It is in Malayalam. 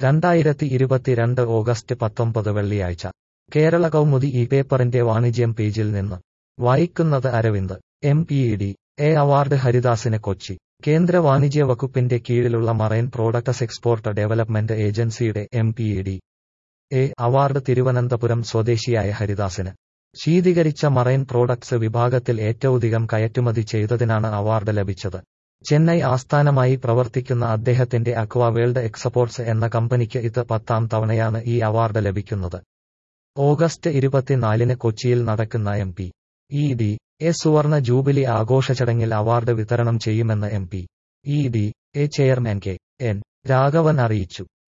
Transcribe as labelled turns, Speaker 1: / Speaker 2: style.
Speaker 1: രണ്ടായിരത്തി ഇരുപത്തിരണ്ട് ഓഗസ്റ്റ് പത്തൊമ്പത് വെള്ളിയാഴ്ച കേരള കൗമുദി ഈ പേപ്പറിന്റെ വാണിജ്യം പേജിൽ നിന്ന് വായിക്കുന്നത് Aravind M P E D A award ഹരിദാസിന് കൊച്ചി കേന്ദ്ര വാണിജ്യ വകുപ്പിന്റെ കീഴിലുള്ള മറൈൻ പ്രോഡക്ട്സ് എക്സ്പോർട്ട് ഡെവലപ്മെന്റ് ഏജൻസിയുടെ M P E D A award Thiruvananthapuram സ്വദേശിയായ ഹരിദാസിന് ശീതീകരിച്ച മറൈൻ പ്രോഡക്ട്സ് വിഭാഗത്തിൽ ഏറ്റവുമധികം കയറ്റുമതി ചെയ്തതിനാണ് അവാർഡ് ലഭിച്ചത് ചെന്നൈ ആസ്ഥാനമായി പ്രവർത്തിക്കുന്ന അദ്ദേഹത്തിന്റെ അക്വ വേൾഡ് എക്സപോർട്സ് എന്ന കമ്പനിക്ക് ഇത് പത്താം തവണയാണ് ഈ അവാർഡ് ലഭിക്കുന്നത് ഓഗസ്റ്റ് ഇരുപത്തിനാലിന് കൊച്ചിയിൽ നടക്കുന്ന M P E D A സുവർണ ജൂബിലി ആഘോഷ ചടങ്ങിൽ അവാർഡ് വിതരണം ചെയ്യുമെന്ന് M P E D A chairman K N Raghavan അറിയിച്ചു